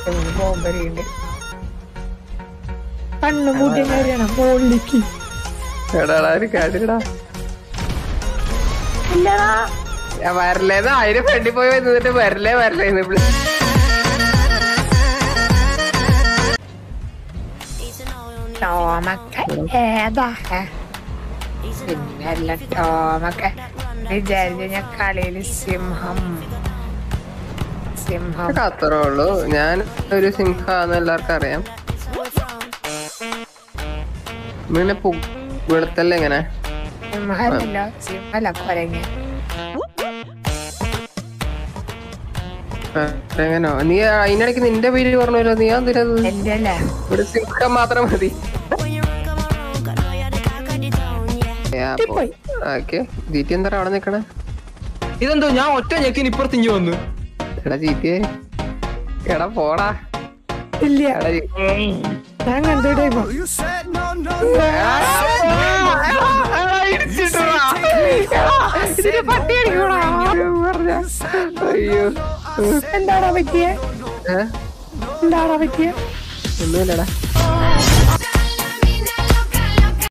ബോംബരിയുണ്ട് കണ്ണു മൂട്ടി കഴിയണം മുകളിലേക്ക് എടാടാ ഒരു കാര്യടാ ഇല്ലടാ ഞാൻ വരലേന്ന് അതിന് ഫ്രണ്ടിൽ പോയി നിന്നിട്ട് വരലേ വരലേ എന്ന് വിളി- ടോമക്ക ഏതാ പിന്നല്ല ടോമക്ക വിചാരിച്ചു ഞാൻ കളിയില് സിംഹം സിംഹം ഇതൊക്കെ അത്രേ ഉള്ളൂ ഞാൻ ഒരു സിംഹാന്ന് എല്ലാവർക്കും അറിയാം പിന്നെ വെളുത്തല്ലേ എങ്ങനെ സിംഹമല്ല സിംഹല്ല കൊരങ്ങ എങ്ങനോ നീ അതിനിടയ്ക്ക് നിന്റെ പേര് പറഞ്ഞല്ലോ നീ എന്തിനത് എന്റെ അല്ലേ ഒരു സിംഹം മാത്രം മതി പോയി. ഓക്കെ ജീറ്റി എന്താ അവിടെ നിക്കണേ ഇതെന്തോ ഞാൻ ഒറ്റ ഞെക്കിന് ഇപ്പുറത്തിഞ്ഞു വന്നു എടാ ജീറ്റിയെ എടാ പോടാ ഇല്ല എടാ ജീ- ഞാൻ കണ്ടോട്ടെ ഇപ്പൊ അയ്യോ എന്താടാ പറ്റിയേ ഏ? എന്താടാ പറ്റിയേ ഒന്നുമില്ലടാ